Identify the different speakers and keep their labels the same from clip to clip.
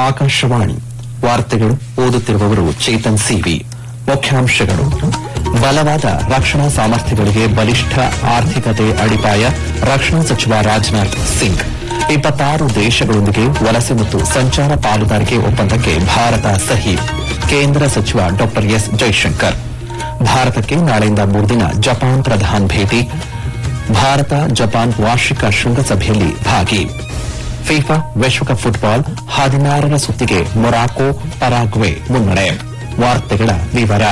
Speaker 1: ಆಕಾಶವಾಣಿ ವಾರ್ತೆಗಳು ಓದುತ್ತಿರುವವರು ಚೇತನ್ ಸಿವಿ ಮುಖ್ಯಾಂಶಗಳು ಬಲವಾದ ರಕ್ಷಣಾ ಸಾಮರ್ಥ್ಯಗಳಿಗೆ ಬಲಿಷ್ಠ ಆರ್ಥಿಕತೆ ಅಡಿಪಾಯ ರಕ್ಷಣಾ ಸಚಿವ ರಾಜನಾಥ್ ಸಿಂಗ್ ಇಪ್ಪತ್ತಾರು ದೇಶಗಳೊಂದಿಗೆ ವಲಸೆ ಮತ್ತು ಸಂಚಾರ ಪಾಲುದಾರಿಕೆ ಒಪ್ಪಂದಕ್ಕೆ ಭಾರತ ಸಹಿ ಕೇಂದ್ರ ಸಚಿವ ಡಾ ಎಸ್ ಜೈಶಂಕರ್ ಭಾರತಕ್ಕೆ ನಾಳೆಯಿಂದ ಮೂರ್ದಿನ ಜಪಾನ್ ಪ್ರಧಾನ್ ಭೇಟಿ ಭಾರತ ಜಪಾನ್ ವಾರ್ಷಿಕ ಶೃಂಗಸಭೆಯಲ್ಲಿ ಭಾಗಿ ಫಿಫಾ ವಿಶ್ವಕಪ್ ಫುಟ್ಬಾಲ್ ಹದಿನಾರರ ಸುತ್ತಿಗೆ ಮೊರಾಕೊ ಪರಾಗ್ವೆ ಮುನ್ನಡೆ ವಾರ್ತೆಗಳ ವಿವರ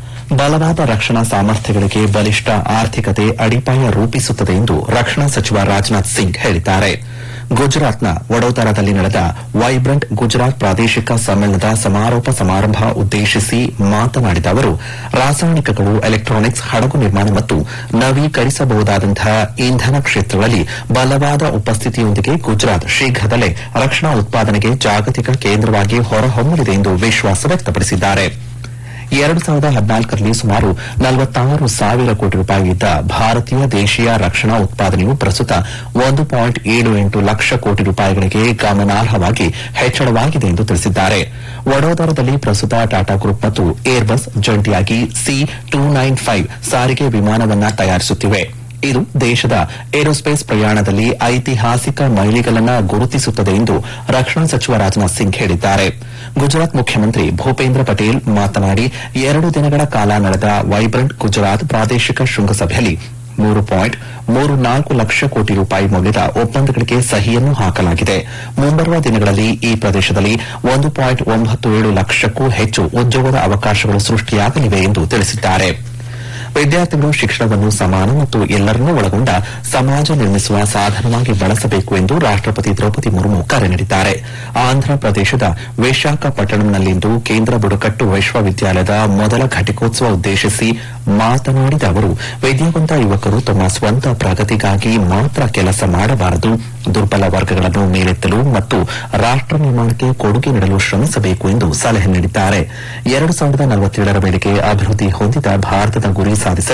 Speaker 1: ಬಲವಾದ ರಕ್ಷಣಾ ಸಾಮರ್ಥ್ಯಗಳಿಗೆ ಬಲಿಷ್ಠ ಆರ್ಥಿಕತೆ ಅಡಿಪಾಯ ರೂಪಿಸುತ್ತದೆ ಎಂದು ರಕ್ಷಣಾ ಸಚಿವ ರಾಜನಾಥ್ ಸಿಂಗ್ ಹೇಳಿದ್ದಾರೆ ಗುಜರಾತ್ನ ವಡೋದರಾದಲ್ಲಿ ನಡೆದ ವೈಬ್ರೆಂಟ್ ಗುಜರಾತ್ ಪ್ರಾದೇಶಿಕ ಸಮ್ಮೇಳನದ ಸಮಾರೋಪ ಸಮಾರಂಭ ಉದ್ದೇಶಿಸಿ ಮಾತನಾಡಿದ ಅವರು ರಾಸಾಯನಿಕಗಳು ಎಲೆಕ್ಟ್ರಾನಿಕ್ಸ್ ಹಡಗು ನಿರ್ಮಾಣ ಮತ್ತು ನವೀಕರಿಸಬಹುದಾದಂತಹ ಇಂಧನ ಕ್ಷೇತ್ರಗಳಲ್ಲಿ ಬಲವಾದ ಉಪಸ್ಥಿತಿಯೊಂದಿಗೆ ಗುಜರಾತ್ ಶೀಘ್ರದಲ್ಲೇ ರಕ್ಷಣಾ ಉತ್ಪಾದನೆಗೆ ಜಾಗತಿಕ ಕೇಂದ್ರವಾಗಿ ಹೊರಹೊಮ್ಮಲಿದೆ ಎಂದು ವಿಶ್ವಾಸ ವ್ಯಕ್ತಪಡಿಸಿದ್ದಾರೆ ಎರಡು ಸಾವಿರದ ಹದಿನಾಲ್ಕರಲ್ಲಿ ಸುಮಾರು ನಲವತ್ತಾರು ಸಾವಿರ ಕೋಟಿ ರೂಪಾಯಿ ಇದ್ದ ಭಾರತೀಯ ದೇಶೀಯ ರಕ್ಷಣಾ ಉತ್ಪಾದನೆಯು ಪ್ರಸ್ತುತ ಒಂದು ಪಾಯಿಂಟ್ ಏಳು ಎಂಟು ಲಕ್ಷ ಕೋಟಿ ರೂಪಾಯಿಗಳಿಗೆ ಗಮನಾರ್ಹವಾಗಿ ಹೆಚ್ಚಳವಾಗಿದೆ ಎಂದು ತಿಳಿಸಿದ್ದಾರೆ ವಡೋದರದಲ್ಲಿ ಪ್ರಸ್ತುತ ಟಾಟಾ ಗ್ರೂಪ್ ಮತ್ತು ಏರ್ಬಸ್ ಜಂಟಿಯಾಗಿ ಸಿ ಟೂ ನೈನ್ ಫೈವ್ ಸಾರಿಗೆ ವಿಮಾನವನ್ನ ತಯಾರಿಸುತ್ತಿವೆ ಇದು ದೇಶದ ಏರೋಸ್ಪೇಸ್ ಪ್ರಯಾಣದಲ್ಲಿ ಐತಿಹಾಸಿಕ ಮೈಲಿಗಲನ್ನ ಗುರುತಿಸುತ್ತದೆ ಎಂದು ರಕ್ಷಣಾ ಸಚಿವ ರಾಜನಾಥ್ ಸಿಂಗ್ ಹೇಳಿದ್ದಾರೆ ಗುಜರಾತ್ ಮುಖ್ಯಮಂತ್ರಿ ಭೂಪೇಂದ್ರ ಪಟೇಲ್ ಮಾತನಾಡಿ ಎರಡು ದಿನಗಳ ಕಾಲ ನಡೆದ ವೈಬ್ರೆಂಟ್ ಗುಜರಾತ್ ಪ್ರಾದೇಶಿಕ ಶೃಂಗಸಭೆಯಲ್ಲಿ ಮೂರು ಪಾಯಿಂಟ್ ಮೂರು ನಾಲ್ಕು ಲಕ್ಷ ಕೋಟಿ ರೂಪಾಯಿ ಮೌಲ್ಯದ ಒಪ್ಪಂದಗಳಿಗೆ ಸಹಿಯನ್ನು ಹಾಕಲಾಗಿದೆ ಮುಂಬರುವ ದಿನಗಳಲ್ಲಿ ಈ ಪ್ರದೇಶದಲ್ಲಿ ಒಂದು ಪಾಯಿಂಟ್ ಒಂಬತ್ತು ಏಳು ಲಕ್ಷಕ್ಕೂ ಹೆಚ್ಚು ಉದ್ಯೋಗದ ಅವಕಾಶಗಳು ಸೃಷ್ಟಿಯಾಗಲಿವೆ ಎಂದು ತಿಳಿಸಿದ್ದಾರೆ ವಿದ್ಯಾರ್ಥಿಗಳು ಶಿಕ್ಷಣವನ್ನು ಸಮಾನ ಮತ್ತು ಎಲ್ಲರನ್ನೂ ಒಳಗೊಂಡ ಸಮಾಜ ನಿರ್ಮಿಸುವ ಸಾಧನವಾಗಿ ಬಳಸಬೇಕು ಎಂದು ರಾಷ್ಟಪತಿ ದ್ರೌಪದಿ ಮುರ್ಮು ಕರೆ ನೀಡಿದ್ದಾರೆ ಆಂಧ್ರಪ್ರದೇಶದ ವಿಶಾಖಪಟ್ಟಣಂನಲ್ಲಿಂದು ಕೇಂದ್ರ ಬುಡಕಟ್ಟು ವಿಶ್ವವಿದ್ಯಾಲಯದ ಮೊದಲ ಘಟಿಕೋತ್ಸವ ಉದ್ದೇಶಿಸಿ ಮಾತನಾಡಿದ ಅವರು ವಿದ್ಯಾವಂತ ಯುವಕರು ತಮ್ಮ ಸ್ವಂತ ಪ್ರಗತಿಗಾಗಿ ಮಾತ್ರ ಕೆಲಸ ಮಾಡಬಾರದು ದುರ್ಬಲ ವರ್ಗಗಳನ್ನು ಮೇಲೆತ್ತಲು ಮತ್ತು ರಾಷ್ಟ ನಿರ್ಮಾಣಕ್ಕೆ ಕೊಡುಗೆ ನೀಡಲು ಶ್ರಮಿಸಬೇಕು ಎಂದು ಸಲಹೆ ನೀಡಿದ್ದಾರೆ ಎರಡು ಸಾವಿರದ ನಲವತ್ತೇಳರ ವೇಳೆಗೆ ಅಭಿವೃದ್ಧಿ ಹೊಂದಿದ ಭಾರತದ ಗುರಿ ಸಾಧಿಸಲು